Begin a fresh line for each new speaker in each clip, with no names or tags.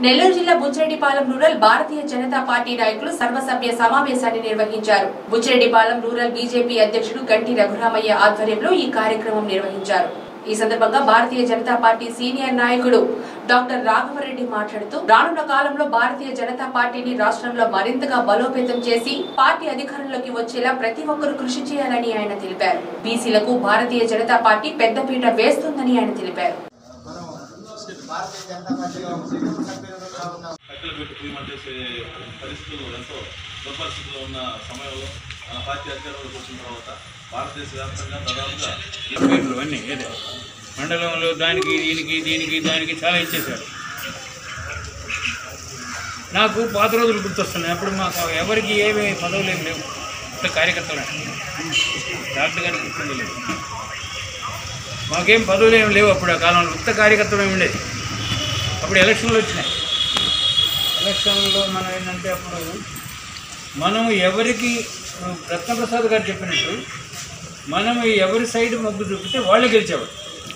నెల్లూరు జిల్లా Buchireddypalem rural Bharatiya Janata Party నాయకులు సర్వసభ్య సమావేశాన్ని నిర్వహించారు బుచ్చిరెడ్డిపాలెం రూరల్ బీజేపీ అధ్యక్షుడు గంటి రఘురామయ్య ఆధ్వర్యంలో ఈ కార్యక్రమం నిర్వహించారు ఈ సందర్భంగా భారతీయ జనతా పార్టీ సీనియర్ నాయకుడు డాక్టర్ రాఘవరెడ్డి మాట్లాడుతూ రానున్న కాలంలో భారతీయ జనతా పార్టీని రాష్ట్రంలో మరింతగా బలోపేతం చేసి పార్టీ అధికారంలోకి వచ్చేలా ప్రతి ఒక్కరూ కృషి చేయాలని ఆయన తెలిపారు బీసీలకు భారతీయ జనతా పార్టీ పెద్దపీట వేస్తుందని ఆయన తెలిపారు
మనం భారతీయ జనతా పార్టీలో సభ్యులుగా ఉన్నాం
కట్టెలు పెట్టి క్రీమం చేసే పరిస్థితులు ఎంతో దుర్పరిస్థితుల్లో ఉన్న సమయంలో మన పార్టీ అధికారంలోకి వచ్చిన తర్వాత భారతదేశ వ్యాప్తంగా దాదాపుగా
పేర్లు అన్నీ ఏదో మండలంలో దానికి దీనికి దీనికి దానికి చాలా ఇచ్చేశారు నాకు పాత రోజులు గుర్తొస్తున్నాయి అప్పుడు మాకు ఎవరికి ఏమి పదవులు ఏమి లేవు ఇంత కార్యకర్తలు డాక్టర్ గారికి గుర్తుంది లేదు మాకేం పదవులు ఏమి లేవు అప్పుడు ఆ కాలంలో ఉత్త కార్యకర్తలు ఏమి ఉండేది అప్పుడు ఎలక్షన్లు వచ్చినాయి ఎలక్షన్లో మనం ఏంటంటే అప్పుడు మనం ఎవరికి రత్నప్రసాద్ గారు చెప్పినట్టు మనం ఎవరి సైడ్ మొగ్గు చూపితే వాళ్ళే గెలిచేవారు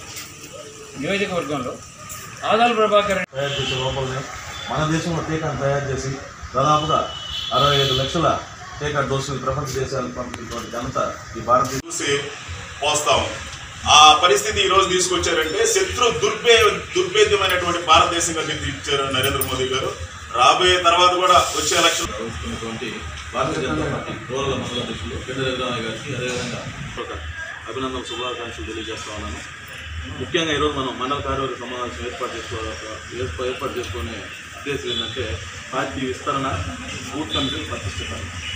నియోజకవర్గంలో ఆదాల ప్రభాకర్
తయారు చేసే లోపలనే మన దేశంలో టీకాను తయారు చేసి దాదాపుగా అరవై ఐదు లక్షల టీకా డోసులు ప్రపంచ దేశాలకు పంపినటువంటి ఘనత ఈ భారతదేశం
చూసి పోస్తాం ఆ పరిస్థితి ఈ రోజు తీసుకొచ్చారంటే శత్రు దుర్భే దుర్భేద్యమైనటువంటి భారతదేశంగా తీర్చారు నరేంద్ర మోదీ గారు రాబోయే తర్వాత కూడా వచ్చే ఎలక్షన్
నిర్వహిస్తున్నటువంటి భారతీయ జనతా పార్టీ రూరల్ మండల అధ్యక్షులు పెద్ద రఘురామయ్య గారికి అదేవిధంగా ఒక అభినందన శుభాకాంక్షలు తెలియజేస్తా ఉన్నాను ముఖ్యంగా ఈరోజు మనం మండల కార్యవర్గ సమావేశం ఏర్పాటు చేసుకోవాలి ఏర్పా- ఏర్పాటు చేసుకునే ఉద్దేశం ఏంటంటే పార్టీ విస్తరణ బూత్ కమిటీలు ప్రతిష్ఠిత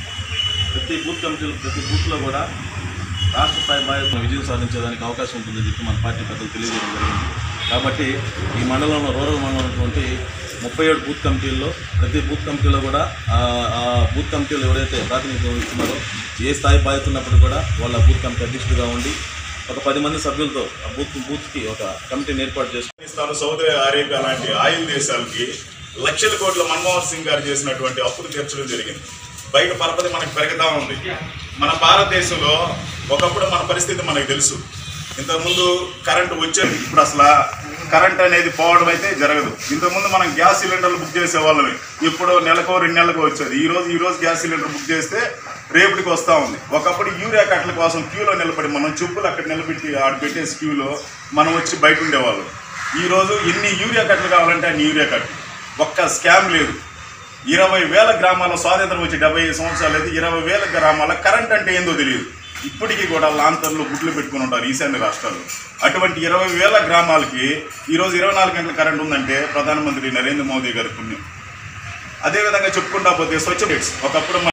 ప్రతి బూత్ కమిటీలు ప్రతి బూత్లో కూడా రాష్ట్ర స్థాయి బాధ్యత విజయం సాధించేదానికి అవకాశం ఉంటుందని చెప్పి మన పార్టీ పెద్దలు తెలియజేయడం జరిగింది కాబట్టి ఈ మండలంలో రూరల్ మండలం ఉన్నటువంటి ముప్పై ఏడు బూత్ కమిటీల్లో ప్రతి బూత్ కమిటీలో కూడా ఆ ఆ బూత్ కమిటీలు ఎవరైతే ప్రాతినిధ్యం ఇస్తున్నారో ఏ స్థాయి బాధ్యత ఉన్నప్పుడు కూడా వాళ్ళ బూత్ కమిటీ అధ్యక్షుడిగా ఉండి ఒక పది మంది సభ్యులతో ఆ బూత్ బూత్కి ఒక కమిటీని ఏర్పాటు చేసుకుని
పాకిస్తాన్ సౌదీ అరేబియా లాంటి ఆయిల్ దేశాలకి లక్షల కోట్ల మన్మోహన్ సింగ్ గారు చేసినటువంటి అప్పులు తీర్చడం జరిగింది బయట పరపతి మనకు పెరుగుతూ ఉంది మన భారతదేశంలో ఒకప్పుడు మన పరిస్థితి మనకు తెలుసు ఇంతకుముందు కరెంటు వచ్చేది ఇప్పుడు అసలు కరెంట్ అనేది పోవడం అయితే జరగదు ఇంతకుముందు మనం గ్యాస్ సిలిండర్లు బుక్ చేసే వాళ్ళమే ఇప్పుడు నెలకో రెండు నెలలకు వచ్చేది ఈ రోజు ఈ రోజు గ్యాస్ సిలిండర్ బుక్ చేస్తే రేపటికి వస్తూ ఉంది ఒకప్పుడు యూరియా కట్టల కోసం క్యూలో నిలబడి మనం చెప్పులు అక్కడ నిలబెట్టి ఆడ పెట్టేసి క్యూలో మనం వచ్చి బయట ఉండేవాళ్ళం ఈ రోజు ఎన్ని యూరియా కట్టలు కావాలంటే అన్ని యూరియా కట్టలు ఒక్క స్కామ్ లేదు ఇరవై వేల గ్రామాల స్వాతంత్రం వచ్చి డెబ్బై ఐదు సంవత్సరాలు అయితే ఇరవై వేల గ్రామాల కరెంట్ అంటే ఏందో తెలియదు ఇప్పటికీ కూడా లాంతర్లు గుడ్లు పెట్టుకుని ఉంటారు ఈశాన్య రాష్ట్రాల్లో అటువంటి ఇరవై వేల గ్రామాలకి ఈరోజు ఇరవై నాలుగు గంటల కరెంట్ ఉందంటే ప్రధానమంత్రి నరేంద్ర మోదీ గారి పుణ్యం అదేవిధంగా చెప్పుకుంటా పోతే స్వచ్ఛ ఒకప్పుడు మన